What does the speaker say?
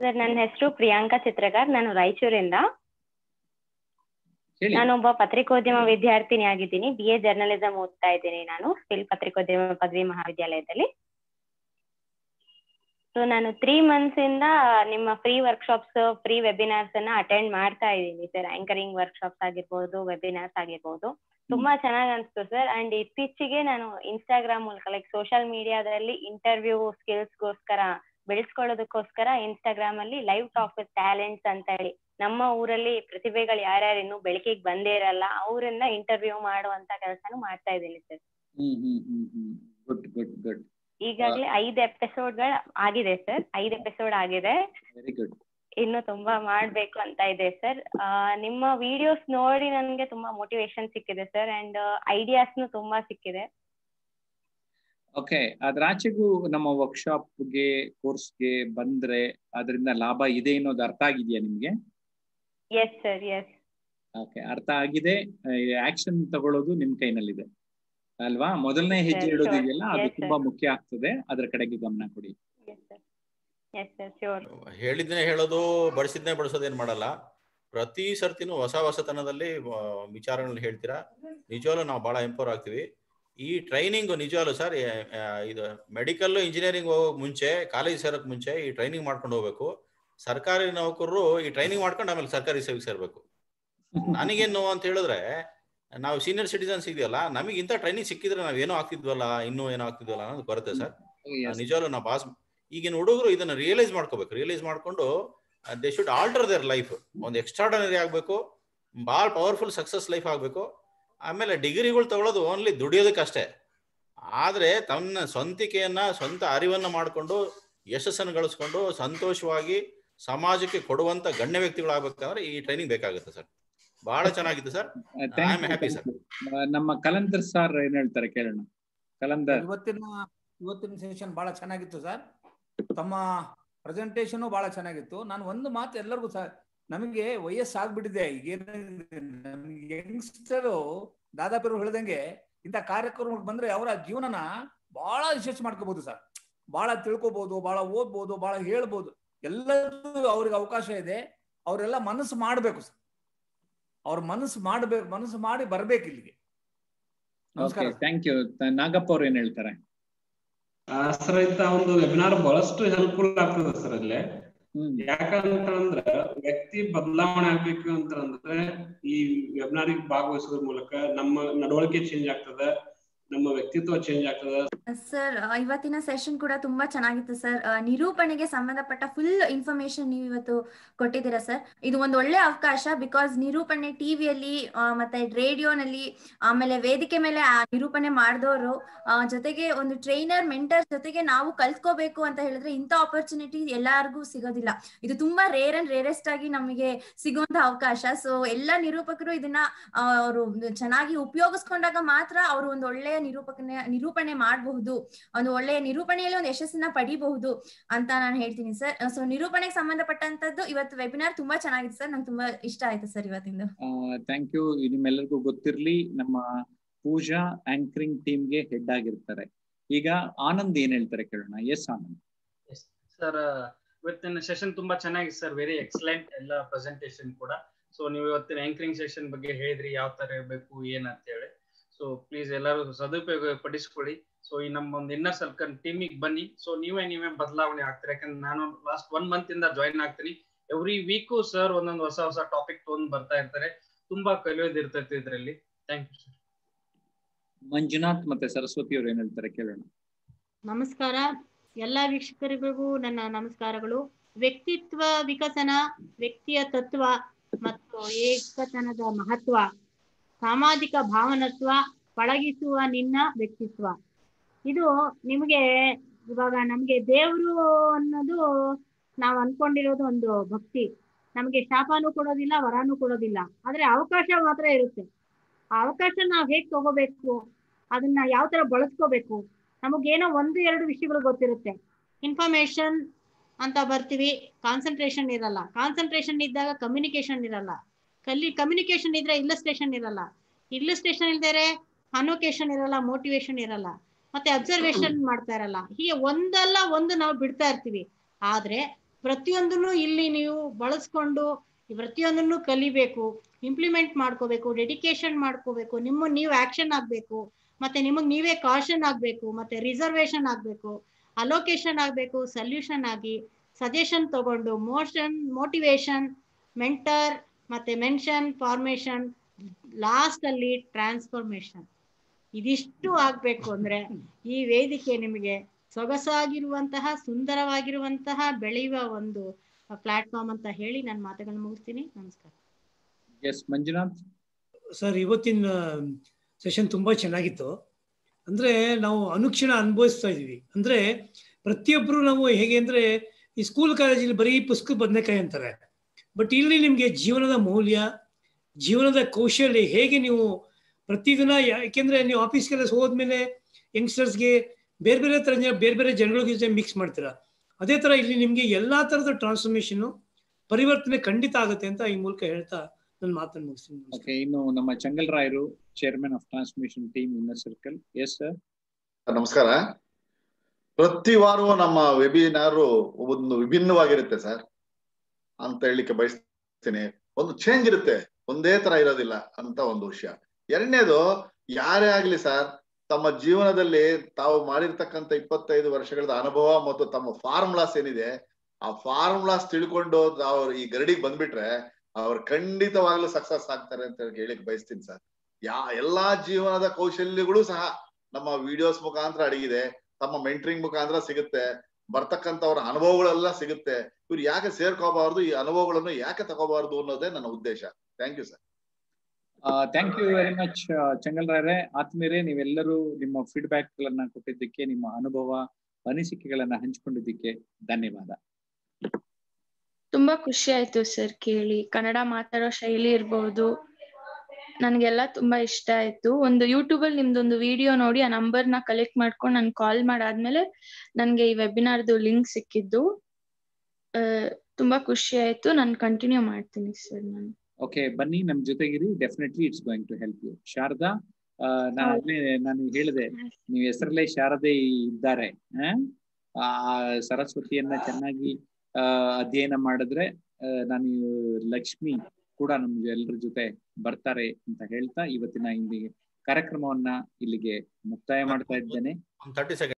Sir ನನ್ನ ಹೆಸರು ಪ್ರಿಯಾಂಕಾ ಚಿತ್ರಗಾರ್ ನಾನು ರಾಯಚೂರಿಂದ ಹೇಳಿ ನಾನೊಬ್ಬ ಪತ್ರಿಕೋದ್ಯಮ ವಿದ್ಯಾರ್ಥಿನಿ ಆಗಿದ್ದೀನಿ ಬಿ ಎ ಜರ್ನಲಿಸಂ ಓದ್ತಾ ಇದ್ದೀನಿ ನಾನು ಸ್ಟಿಲ್ ಪತ್ರಿಕೋದ್ಯಮ ಪದವಿ ಮಹಾವಿದ್ಯಾಲಯದಲ್ಲಿ ಸೊ ನಾನು ತ್ರೀ ಮಂತ್ಸ್ ಇಂದ ನಿಮ್ಮ ಫ್ರೀ ವರ್ಕ್ಶಾಪ್ಸ್ ಫ್ರೀ ವೆಬಿನಾರ್ಸ್ ಅನ್ನ ಅಟೆಂಡ್ ಮಾಡ್ತಾ ಇದ್ದೀನಿ ಸರ್ ಆಂಕರಿಂಗ್ ವರ್ಕ್ಶಾಪ್ಸ್ ಆಗಿರ್ಬೋದು ವೆಬಿನಾರ್ಸ್ ಆಗಿರ್ಬೋದು ತುಂಬಾ ಚೆನ್ನಾಗಿ ಅನ್ಸ್ತು ಸರ್ ಅಂಡ್ ಇತ್ತೀಚೆಗೆ ನಾನು ಇನ್ಸ್ಟಾಗ್ರಾಮ್ ಮೂಲಕ ಲೈಕ್ ಸೋಷಿಯಲ್ ಮೀಡಿಯಾದಲ್ಲಿ ಇಂಟರ್ವ್ಯೂ ಸ್ಕಿಲ್ಸ್ಗೋಸ್ಕರ ಬೆಳೆಸ್ಕೊಳ್ಳೋದಕ್ಕೋಸ್ಕರ ಇನ್ಸ್ಟಾಗ್ರಾಮ್ ಅಲ್ಲಿ ಲೈವ್ ಟಾಕ್ ವಿತ್ ಟ್ಯಾಲೆಂಟ್ಸ್ ಅಂತ ಹೇಳಿ ನಮ್ಮ ಊರಲ್ಲಿ ಪ್ರತಿಭೆಗಳು ಯಾರ್ಯಾರು ಇನ್ನೂ ಬೆಳಕಿಗೆ ಬಂದೇ ಇರಲ್ಲ ಅವರನ್ನ ಇಂಟರ್ವ್ಯೂ ಮಾಡುವಂತ ಕೆಲಸನೂ ಮಾಡ್ತಾ ಇದ್ದೀನಿ sir hmm hmm hmm hmm good good good ಈಗಾಗಲೇ ಐದು ಎಪಿಸೋಡ್ಗಳು ಆಗಿದೆ ಸರ್ ಐದು ಎಪಿಸೋಡ್ ಆಗಿದೆ ವೆರಿ ಗುಡ್ ಇನ್ನು ತುಂಬಾ ಮಾಡ್ಬೇಕು ಅಂತ ಇದೆ ಸರ್ ನಿಮ್ಮ ವಿಡಿಯೋಸ್ ನೋಡಿ ನನಗೆ ತುಂಬಾ ಮೋಟಿವೇಶನ್ ಸಿಕ್ಕಿದೆ ಸರ್ ಅಂಡ್ ಐಡಿಯಾಸ್ನು ತುಂಬಾ ಸಿಕ್ಕಿದೆ ಓಕೆ ಅದ್ರಾಚೆಗೂ ನಮ್ಮ ವರ್ಕ್ಶಾಪ್ಗೆ ಕೋರ್ಸ್ಗೆ ಬಂದ್ರೆ ಅದರಿಂದ ಲಾಭ ಇದೆ ಅನ್ನೋದು ಅರ್ಥ ಆಗಿದೆಯಾ ನಿಮ್ಗೆ ಎಸ್ ಸರ್ ಎಸ್ ಓಕೆ ಅರ್ಥ ಆಗಿದೆ ಆಕ್ಷನ್ ತಗೊಳ್ಳೋದು ನಿಮ್ ಕೈನಲ್ಲಿದೆ ಅಲ್ವಾ ಮೊದಲನೇ ಹೆಜ್ಜೆ Yes, ಇಡೋದು sure. ಇದೆಯಲ್ಲ ಅದು Yes, sir. ತುಂಬಾ ಮುಖ್ಯ ಆಗ್ತದೆ ಅದ್ರ ಕಡೆಗೆ ಗಮನ ಕೊಡಿ yes sir yes sir sure ಹೇಳಿದ್ನೇ ಹೇಳೋದು ಬಡಿಸಿದ್ನೇ ಬಡಿಸೋದು ಏನ್ ಮಾಡಲ್ಲ ಪ್ರತಿ ಸರ್ತಿನೂ ಹೊಸ ಹೊಸತನದಲ್ಲಿ ಆ, ವಿಚಾರಗಳನ್ನ ಹೇಳ್ತೀರಾ ನಿಜವಾಗ್ಲೂ ನಾವು ಬಹಳ ಎಂಪವರ್ ಆಗ್ತೀವಿ ಈ ಟ್ರೈನಿಂಗ್ ನಿಜವಾಗ್ಲೂ ಸರ್ ಇದು ಮೆಡಿಕಲ್ ಇಂಜಿನಿಯರಿಂಗ್ ಹೋಗೋಕ್ ಮುಂಚೆ ಕಾಲೇಜ್ ಸೇರೋಕ್ ಮುಂಚೆ ಈ ಟ್ರೈನಿಂಗ್ ಮಾಡ್ಕೊಂಡು ಹೋಗ್ಬೇಕು ಸರ್ಕಾರಿ ನೌಕರರು ಈ ಟ್ರೈನಿಂಗ್ ಮಾಡ್ಕೊಂಡು ಆಮೇಲೆ ಸರ್ಕಾರಿ ಸೇವೆಗೆ ಸೇರ್ಬೇಕು ನನಗೇನು ನೋವು ಅಂತ ಹೇಳಿದ್ರೆ ನಾವು ಸೀನಿಯರ್ ಸಿಟಿಸನ್ಸ್ ಇದೆಯಲ್ಲ ನಮಗೆ ಇಂಥ ಟ್ರೈನಿಂಗ್ ಸಿಕ್ಕಿದ್ರೆ ನಾವ್ ಏನೋ ಆಗ್ತಿದ್ವಲ್ಲ ಇನ್ನೂ ಏನೋ ಆಗ್ತಿದ್ವಲ್ಲ ಅನ್ನೋದು ಬರುತ್ತೆ ಸರ್ Yes. ನಿಜವಾಗ್ಲೂ ನಾ ಬಾಸ್ ಈಗಿನ ಹುಡುಗರು ಇದನ್ನ ರಿಯಲೈಸ್ ಮಾಡ್ಕೋಬೇಕು ರಿಯಲೈಸ್ ಮಾಡ್ಕೊಂಡು they should alter their life ಒಂದು ಎಕ್ಸ್ಟ್ರಾಡನರಿ ಆಗಬೇಕು ಭಾಳ ಪವರ್ಫುಲ್ ಸಕ್ಸಸ್ ಲೈಫ್ ಆಗಬೇಕು ಆಮೇಲೆ ಡಿಗ್ರಿಗಳು ತಗೊಳ್ಳೋದು ಓನ್ಲಿ ದುಡಿಯೋದಕ್ಕಷ್ಟೇ ಆದರೆ ತನ್ನ ಸ್ವಂತಿಕೆಯನ್ನ ಸ್ವಂತ ಅರಿವನ್ನ ಮಾಡಿಕೊಂಡು ಯಶಸ್ಸನ್ನು ಗಳಿಸ್ಕೊಂಡು ಸಂತೋಷವಾಗಿ ಸಮಾಜಕ್ಕೆ ಕೊಡುವಂತ ಗಣ್ಯ ವ್ಯಕ್ತಿಗಳಾಗಬೇಕಂದ್ರೆ ಈ ಟ್ರೈನಿಂಗ್ ಬೇಕಾಗುತ್ತೆ ಸರ್ ಬಹಳ ಚೆನ್ನಾಗಿತ್ತು sir Uh, thank I am you, happy, thank sir. you. Uh, ನಮ್ಮ ಕಲಂದರ್ ಸರ್ ಏನ್ ಹೇಳ್ತಾರೆ ಕೇಳೋಣ ಕಲಂದರ್ ಇವತ್ತಿನ ಇವತ್ತಿನ ಸೆಷನ್ ಬಹಳ ಚೆನ್ನಾಗಿತ್ತು ಸರ್ ತಮ್ಮ ಪ್ರೆಸೆಂಟೇಶನ್ ಬಹಳ ಚೆನ್ನಾಗಿತ್ತು ನಾನು ಒಂದು ಮಾತು ಎಲ್ಲರಿಗೂ ಸಹ ನಮಗೆ ವಯಸ್ಸಾಗ್ಬಿಟ್ಟಿದೆ ಈಗೇನಾಗಿದೆ ನಮ್ಗೆ ಯಂಗ್ಸ್ಟರು ದಾದಾಪಿರು ಹೇಳ್ದಂಗೆ ಇಂಥ ಕಾರ್ಯಕ್ರಮಕ್ಕೆ ಬಂದ್ರೆ ಅವರ ಜೀವನನ ಬಹಳ ಯಶಸ್ಸು ಮಾಡ್ಕೋಬಹುದು ಸರ್ ಬಹಳ ತಿಳ್ಕೊಬಹುದು ಬಹಳ ಓದ್ಬೋದು ಬಹಳ ಹೇಳ್ಬೋದು ಎಲ್ಲದೂ ಅವ್ರಿಗೆ ಅವಕಾಶ ಇದೆ ಅವರೆಲ್ಲ ಮನಸ್ಸು ಮಾಡಬೇಕು ಸರ್ ಅವ್ರ ಮನಸ್ಸು ಮಾಡ್ಬೇಕು ಮನಸ್ಸು ಮಾಡಿ ಬರ್ಬೇಕು ಇಲ್ಲಿಗೆ ನಮಸ್ಕಾರ ಓಕೆ ಥ್ಯಾಂಕ್ ಯು ನಾಗಪ್ಪ ಅವ್ರು ಏನ್ ಹೇಳ್ತಾರೆ ಸರ್ ಇಂತ ಒಂದು ವೆಬಿನಾರ್ ಬಹಳಷ್ಟು ಹೆಲ್ಪ್ಫುಲ್ ಆಗ್ತದೆ ಸರ್ ಅಲ್ಲೇ ಹ್ಮ್ ಯಾಕಂತಂದ್ರ ವ್ಯಕ್ತಿ ಬದಲಾವಣೆ ಆಗ್ಬೇಕು ಅಂತಂದ್ರೆ ಈ ವೆಬಿನಾರ್ ಭಾಗವಹಿಸೋದ್ರ ಮೂಲಕ ನಮ್ಮ ನಡವಳಿಕೆ ಚೇಂಜ್ ಆಗ್ತದ ನಮ್ಮ ವ್ಯಕ್ತಿತ್ವ ಚೇಂಜ್ ಆಗ್ತದ ಸರ್ ಇವತ್ತಿನ ಸೆಷನ್ ಕೂಡ ತುಂಬಾ ಚೆನ್ನಾಗಿತ್ತು ಸರ್ ನಿರೂಪಣೆಗೆ ಸಂಬಂಧಪಟ್ಟ ಫುಲ್ ಇನ್ಫಾರ್ಮೇಶನ್ ನೀವು ಇವತ್ತು ಕೊಟ್ಟಿದ್ದೀರಾ ಸರ್ ಇದು ಒಂದು ಒಳ್ಳೆ ಅವಕಾಶ ಬಿಕಾಸ್ ನಿರೂಪಣೆ ಟಿವಿಯಲ್ಲಿ ಮತ್ತೆ ರೇಡಿಯೋನಲ್ಲಿ ಆಮೇಲೆ ವೇದಿಕೆ ಮೇಲೆ ಆ ನಿರೂಪಣೆ ಮಾಡಿದವರು ಜೊತೆಗೆ ಒಂದು ಟ್ರೈನರ್ ಮೆಂಟರ್ ಜೊತೆಗೆ ನಾವು ಕಲ್ತ್ಕೋಬೇಕು ಅಂತ ಹೇಳಿದ್ರೆ ಇಂಥ ಆಪರ್ಚುನಿಟಿ ಎಲ್ಲರಿಗೂ ಸಿಗೋದಿಲ್ಲ ಇದು ತುಂಬಾ ರೇರ್ ಅಂಡ್ ರೇರೆಸ್ಟ್ ಆಗಿ ನಮಗೆ ಸಿಗುವಂತ ಅವಕಾಶ ಸೊ ಎಲ್ಲ ನಿರೂಪಕರು ಇದನ್ನ ಅವರು ಚೆನ್ನಾಗಿ ಉಪಯೋಗಿಸ್ಕೊಂಡಾಗ ಮಾತ್ರ ಅವರು ಒಂದು ಒಳ್ಳೆಯ ನಿರೂಪಕನೆ ನಿರೂಪಣೆ ಮಾಡಬಹುದು ಒಂದು ಒಳ್ಳೆಯ ನಿರೂಪಣೆಯಲ್ಲಿ ಒಂದು ಯಶಸ್ಸನ್ನ ಪಡಿಬಹುದು ಅಂತ ನಾನು ಹೇಳ್ತೀನಿ ಸರ್ ಸೊ ನಿರೂಪಣೆಗೆ ಸಂಬಂಧಪಟ್ಟಂತದ್ದು ಇವತ್ತು ವೆಬಿನಾರ್ ತುಂಬಾ ಚೆನ್ನಾಗಿತ್ತು ಸರ್ ನಂಗೆ ತುಂಬಾ ಇಷ್ಟ ಆಯ್ತು ಸರ್ ಇವತ್ತಿಂದು ಥ್ಯಾಂಕ್ ಯು ನಿಮ್ಮೆಲ್ಲರಿಗೂ ಗೊತ್ತಿರ್ಲಿ ನಮ್ಮ ಪೂಜಾ ಆಂಕರಿಂಗ್ ಟೀಮ್ಗೆ ಹೆಡ್ ಆಗಿರ್ತಾರೆ ಈಗ ಆನಂದ್ ಏನ್ ಹೇಳ್ತಾರೆ ಕೇಳೋಣ ಎಸ್ ಆನಂದ್ ಸರ್ ಇವತ್ತಿನ ಸೆಷನ್ ತುಂಬಾ ಚೆನ್ನಾಗಿದೆ ಸರ್ ವೆರಿ ಎಕ್ಸಲೆಂಟ್ ಎಲ್ಲ ಪ್ರೆಸೆಂಟೇಶನ್ ಕೂಡ ಸೊ ನೀವು ಇವತ್ತಿನ ಆಂಕರಿಂಗ್ ಸೆಷನ್ ಬಗ್ಗೆ ಹೇಳಿದ್ರಿ ಯಾವ ತರ ಇರಬೇಕು ಏನಂತ ಹೇಳಿ ಸೊ ಪ್ಲೀಸ್ ಎಲ್ಲರೂ ಸದುಪಯೋಗ ಪಡಿಸ್ಕೊಳ್ಳಿ ಸೊ ಈ ನಮ್ಮ ಒಂದು ಇನ್ನರ್ ಸರ್ಕಲ್ ಟೀಮಿಗೆ ಬನ್ನಿ ಸೊ ನೀವೇ ನೀವೇ ಬದಲಾವಣೆ ಆಗ್ತೀರಿ ಯಾಕಂದ್ರೆ ನಾನು ಲಾಸ್ಟ್ ಒನ್ ಮಂತ್ ಇಂದ ಜಾಯಿನ್ ಆಗ್ತೀನಿ ಎವ್ರಿ ವೀಕು ಸರ್ ಒಂದೊಂದು ಹೊಸ ಹೊಸ ಟಾಪಿಕ್ ತೊಗೊಂಡು ಬರ್ತಾ ಇರ್ತಾರೆ ತುಂಬಾ ಕಲಿಯೋದು ಇರ್ತೈತಿ ಇದರಲ್ಲಿ ಥ್ಯಾಂಕ್ ಯು ಸರ್ ಮಂಜುನಾಥ್ ಮತ್ತೆ ಸರಸ್ವತಿ ಅವ್ರು ಏನ್ ಹೇಳ್ತಾರೆ ಕೇಳೋಣ ನಮಸ್ಕಾರ ಎಲ್ಲ ವೀಕ್ಷಕರಿಗೂ ನನ್ನ ನಮಸ್ಕಾರಗಳು ವ್ಯಕ್ತಿತ್ವ ವಿಕಸನ ವ್ಯಕ್ತಿಯ ತತ್ವ ಮತ್ತು ಏಕತನದ ಮಹತ್ವ ಸಾಮಾಜಿಕ ಭಾವನತ್ವ ಪಳಗಿಸುವ ನಿನ್ನ ವ್ಯಕ್ತಿತ್ವ ಇದು ನಿಮಗೆ ಇವಾಗ ನಮ್ಗೆ ದೇವರು ಅನ್ನೋದು ನಾವು ಅನ್ಕೊಂಡಿರೋದು ಒಂದು ಭಕ್ತಿ ನಮಗೆ ಶಾಪನೂ ಕೊಡೋದಿಲ್ಲ ವರನೂ ಕೊಡೋದಿಲ್ಲ ಆದ್ರೆ ಅವಕಾಶ ಮಾತ್ರ ಇರುತ್ತೆ ಆ ಅವಕಾಶ ನಾವು ಹೇಗ್ ತಗೋಬೇಕು ಅದನ್ನ ಯಾವ ತರ ಬಳಸ್ಕೋಬೇಕು ನಮಗೇನೋ ಒಂದು ಎರಡು ವಿಷಯಗಳು ಗೊತ್ತಿರುತ್ತೆ ಇನ್ಫಾರ್ಮೇಶನ್ ಅಂತ ಬರ್ತೀವಿ ಕಾನ್ಸಂಟ್ರೇಷನ್ ಇರಲ್ಲ ಕಾನ್ಸಂಟ್ರೇಷನ್ ಇದ್ದಾಗ ಕಮ್ಯುನಿಕೇಶನ್ ಇರಲ್ಲ ಕಲಿ ಕಮ್ಯುನಿಕೇಶನ್ ಇದ್ರೆ ಇಲ್ಲಸ್ಟ್ರೇಷನ್ ಇರಲ್ಲ ಇಲ್ಲಸ್ಟ್ರೇಷನ್ ಇಲ್ದರೆ ಅನೋಕೇಶನ್ ಇರಲ್ಲ ಮೋಟಿವೇಶನ್ ಇರಲ್ಲ ಮತ್ತೆ ಅಬ್ಸರ್ವೇಷನ್ ಮಾಡ್ತಾ ಇರಲ್ಲ ಹೀಗೆ ಒಂದಲ್ಲ ಒಂದು ನಾವು ಬಿಡ್ತಾ ಇರ್ತೀವಿ ಆದ್ರೆ ಪ್ರತಿಯೊಂದನ್ನು ಇಲ್ಲಿ ನೀವು ಬಳಸ್ಕೊಂಡು ಪ್ರತಿಯೊಂದನ್ನು ಕಲಿಬೇಕು ಇಂಪ್ಲಿಮೆಂಟ್ ಮಾಡ್ಕೋಬೇಕು ಡೆಡಿಕೇಶನ್ ಮಾಡ್ಕೋಬೇಕು ನಿಮ್ಮ ನೀವು ಆಕ್ಷನ್ ಆಗ್ಬೇಕು ಮತ್ತೆ ನಿಮಗ್ ನೀವೇ ಕಾಷನ್ ಆಗ್ಬೇಕು ಮತ್ತೆ ರಿಸರ್ವೇಶನ್ ಆಗ್ಬೇಕು ಅಲೋಕೇಶನ್ ಆಗ್ಬೇಕು ಸೊಲ್ಯೂಷನ್ ಆಗಿ ಸಜೆಷನ್ ತಗೊಂಡು ಮೋಷನ್ ಮೋಟಿವೇಶನ್ ಮೆಂಟರ್ ಮತ್ತೆ ಮೆನ್ಷನ್ ಫಾರ್ಮೇಶನ್ ಲಾಸ್ಟ್ ಅಲ್ಲಿ ಟ್ರಾನ್ಸ್ಫಾರ್ಮೇಶನ್ ಇದಿಷ್ಟು ಆಗ್ಬೇಕು ಅಂದ್ರೆ ಈ ವೇದಿಕೆ ನಿಮಗೆ ಸೊಗಸಾಗಿರುವಂತಹ ಸುಂದರವಾಗಿರುವಂತಹ ಬೆಳೆಯುವ ಒಂದು ಪ್ಲಾಟ್ಫಾರ್ಮ್ ಅಂತ ಹೇಳಿ ನಾನು ಮಾತುಗಳನ್ನು ಮುಗಿಸ್ತೀನಿ ನಮಸ್ಕಾರ ಎಸ್ ಮಂಜುನಾಥ್ ಸರ್ ಇವತ್ತಿನ ಸೆಷನ್ ತುಂಬಾ ಚೆನ್ನಾಗಿತ್ತು ಅಂದ್ರೆ ನಾವು ಅನುಕ್ಷಣ ಅನುಭವಿಸ್ತಾ ಇದೀವಿ ಅಂದ್ರೆ ಪ್ರತಿಯೊಬ್ಬರು ನಾವು ಹೇಗೆ ಅಂದ್ರೆ ಈ ಸ್ಕೂಲ್ ಕಾಲೇಜಲ್ಲಿ ಬರೀ ಪುಸ್ತಕ ಬದನೆಕಾಯಿ ಅಂತಾರೆ ಬಟ್ ಇಲ್ಲಿ ನಿಮ್ಗೆ ಜೀವನದ ಮೌಲ್ಯ ಜೀವನದ ಕೌಶಲ್ಯ ಹೇಗೆ ನೀವು ಪ್ರತಿದಿನ ಯಾಕೆಂದ್ರೆ ನೀವು ಆಫೀಸ್ಗೆಲ್ಲ ಹೋದ್ಮೇಲೆ ಯಂಗ್ಸ್ಟರ್ಸ್ಗೆ ಬೇರೆ ಬೇರೆ ತರ ಜನ ಬೇರೆ ಬೇರೆ ಜನಗಳ ಜೊತೆ ಮಿಕ್ಸ್ ಮಾಡ್ತೀರಾ ಅದೇ ತರ ಇಲ್ಲಿ ನಿಮ್ಗೆ ಎಲ್ಲಾ ತರದ ಟ್ರಾನ್ಸ್ಫಾರ್ಮೇಶನ್ ಪರಿವರ್ತನೆ ಖಂಡಿತ ಆಗುತ್ತೆ ಅಂತ ಈ ಮೂಲಕ ಹೇಳ್ತಾ ನನ್ನ ಮಾತನ್ನು ಮುಗಿಸ್ತೀನಿ ಓಕೆ ಇನ್ನು ನಮ್ಮ ಚಂಗಲ್ ರಾಯರು chairman of transmission team inner circle yes sir ನಮಸ್ಕಾರ ಪ್ರತಿ ವಾರವೂ ನಮ್ಮ ವೆಬಿನಾರು ಒಂದು ವಿಭಿನ್ನವಾಗಿರುತ್ತೆ ಸರ್ ಅಂತ ಹೇಳಲಿಕ್ಕೆ ಬಯಸ್ತೀನಿ ಒಂದು ಚೇಂಜ್ ಇರುತ್ತೆ ಒಂದೇ ತರ ಇರೋದಿಲ್ಲ ಅಂತ ಒಂದು ವಿಷಯ ಎರಡನೇದು ಯಾರೇ ಆಗ್ಲಿ ಸರ್ ತಮ್ಮ ಜೀವನದಲ್ಲಿ ತಾವು ಮಾಡಿರ್ತಕ್ಕಂಥ ಇಪ್ಪತ್ತೈದು ವರ್ಷಗಳ ಅನುಭವ ಮತ್ತು ತಮ್ಮ ಫಾರ್ಮುಲಾಸ್ ಏನಿದೆ ಆ ಫಾರ್ಮುಲಾಸ್ ತಿಳ್ಕೊಂಡು ತಾವು ಈ ಗರಡಿಗೆ ಬಂದ್ಬಿಟ್ರೆ ಅವ್ರು ಖಂಡಿತವಾಗ್ಲೂ ಸಕ್ಸಸ್ ಆಗ್ತಾರೆ ಅಂತ ಹೇಳಿ ಹೇಳಿಕ್ ಬಯಸ್ತೀನಿ ಸರ್ ಯಾ ಎಲ್ಲಾ ಜೀವನದ ಕೌಶಲ್ಯಗಳು ಸಹ ನಮ್ಮ ವಿಡಿಯೋಸ್ ಮುಖಾಂತರ ಅಡಗಿದೆ ತಮ್ಮ ಮೆಂಟ್ರಿಂಗ್ ಮುಖಾಂತರ ಸಿಗುತ್ತೆ ಬರ್ತಕ್ಕಂಥವ್ರ ಅನುಭವಗಳೆಲ್ಲ ಸಿಗುತ್ತೆ ಇವ್ರು ಯಾಕೆ ಸೇರ್ಕೋಬಾರ್ದು ಈ ಅನುಭವಗಳನ್ನು ಯಾಕೆ ತಗೋಬಾರ್ದು ಅನ್ನೋದೇ ನನ್ನ ಉದ್ದೇಶ thank you sir thank you very much Changal ರಾಯರೇ ಆತ್ಮೀಯರೇ ನೀವೆಲ್ಲರೂ ನಿಮ್ಮ ಫೀಡ್ಬ್ಯಾಕ್ ಗಳನ್ನ ಕೊಟ್ಟಿದ್ದಕ್ಕೆ ನಿಮ್ಮ ಅನುಭವ ಅನಿಸಿಕೆಗಳನ್ನ ಹಂಚಿಕೊಂಡಿದ್ದಕ್ಕೆ ಧನ್ಯವಾದ ತುಂಬಾ ಖುಷಿ ಆಯ್ತು ಸರ್ ಕೇಳಿ ಕನ್ನಡ ಮಾತಾಡೋ ಶೈಲಿ ಇರ್ಬೋದು ನನ್ಗೆಲ್ಲ ತುಂಬಾ ಇಷ್ಟ ಆಯ್ತು ಒಂದು ಯೂಟ್ಯೂಬ್ ಅಲ್ಲಿ ನಿಮ್ದೊಂದು ವಿಡಿಯೋ ನೋಡಿ ಆ ನಂಬರ್ ನ ಕಲೆಕ್ಟ್ ಮಾಡ್ಕೊಂಡು ನನ್ ಕಾಲ್ ಮಾಡಾದ್ಮೇಲೆ ನನ್ಗೆ ಈ ವೆಬಿನಾರ್ದು ಲಿಂಕ್ ಸಿಕ್ಕಿದ್ದು ತುಂಬಾ ಖುಷಿ ಆಯ್ತು ನಾನು ಕಂಟಿನ್ಯೂ ಮಾಡ್ತೀನಿ ಸರ್ ನಾನು ಓಕೆ ಬನ್ನಿ ನಮ್ ಜೊತೆಗಿರಿ definitely it's going to help you Sharada ನಾನು ನಾನು ಹೇಳಿದೆ ನೀವು ಹೆಸರಲ್ಲೇ ಶಾರದೆ ಇದ್ದಾರೆ ಆ ಸರಸ್ವತಿಯನ್ನ ಚೆನ್ನಾಗಿ ಅಧ್ಯಯನ ಮಾಡಿದ್ರೆ ನಾನು ಲಕ್ಷ್ಮಿ ಕೂಡ ನಮ್ ಎಲ್ಲರ ಜೊತೆ ಬರ್ತಾರೆ ಅಂತ ಹೇಳ್ತಾ ಇವತ್ತಿನ ಇಂದಿಗೆ ಕಾರ್ಯಕ್ರಮವನ್ನ ಇಲ್ಲಿಗೆ ಮುಕ್ತಾಯ ಮಾಡ್ತಾ ಇದ್ದೇನೆ ತರ್ಟಿ ಸೆಕೆಂಡ್